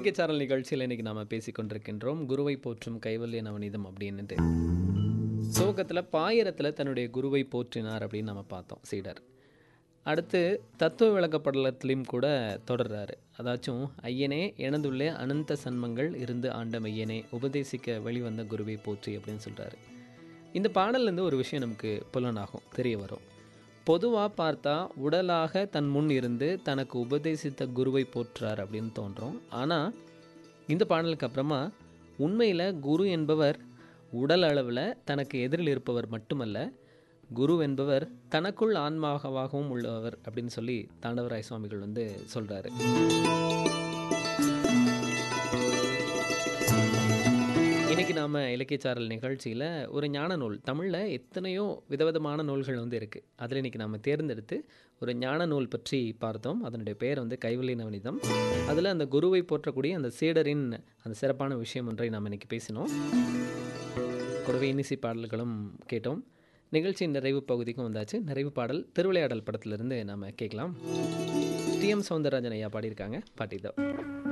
இலக்கியச்சாரல் நிகழ்ச்சியில் இன்னைக்கு நாம பேசிக் கொண்டிருக்கின்றோம் குருவை போற்றும் கைவல்ய நவநீதம் அப்படின்னுட்டு சோகத்தில் பாயிரத்தில் தன்னுடைய குருவை போற்றினார் அப்படின்னு நம்ம பார்த்தோம் சீடர் அடுத்து தத்துவ விளக்கப்படலத்திலையும் கூட தொடர்றாரு அதாச்சும் ஐயனே எனதுள்ளே அனந்த சன்மங்கள் இருந்து ஆண்ட மையனே உபதேசிக்க வெளிவந்த குருவை போற்றி அப்படின்னு சொல்கிறாரு இந்த பாடல்லேருந்து ஒரு விஷயம் நமக்கு புலனாகும் தெரிய வரும் பொதுவாக பார்த்தா உடலாக தன் முன் இருந்து தனக்கு உபதேசித்த குருவை போற்றுறார் அப்படின்னு தோன்றும் ஆனால் இந்த பாடலுக்கு அப்புறமா உண்மையில் குரு என்பவர் உடல் அளவில் தனக்கு எதிரில் இருப்பவர் மட்டுமல்ல குரு என்பவர் தனக்குள் ஆன்மாகவாகவும் உள்ளவர் அப்படின்னு சொல்லி தாண்டவராய சுவாமிகள் வந்து சொல்கிறாரு இன்னைக்கு நாம் இலக்கியச்சாரல் நிகழ்ச்சியில் ஒரு ஞான நூல் தமிழில் எத்தனையோ விதவிதமான நூல்கள் வந்து இருக்குது அதில் இன்றைக்கி நாம் தேர்ந்தெடுத்து ஒரு ஞான நூல் பற்றி பார்த்தோம் அதனுடைய பெயர் வந்து கைவல்லி நவனிதம் அதில் அந்த குருவை போற்றக்கூடிய அந்த சீடரின் அந்த சிறப்பான விஷயம் ஒன்றை நாம் இன்றைக்கி பேசினோம் கூடவே இன்னிசை பாடல்களும் கேட்டோம் நிகழ்ச்சியின் நிறைவு பகுதிக்கும் வந்தாச்சு நிறைவு பாடல் திருவிளையாடல் படத்திலிருந்து நாம் கேட்கலாம் டி எம் சவுந்தரராஜன் ஐயா பாடியிருக்காங்க பாட்டிதோ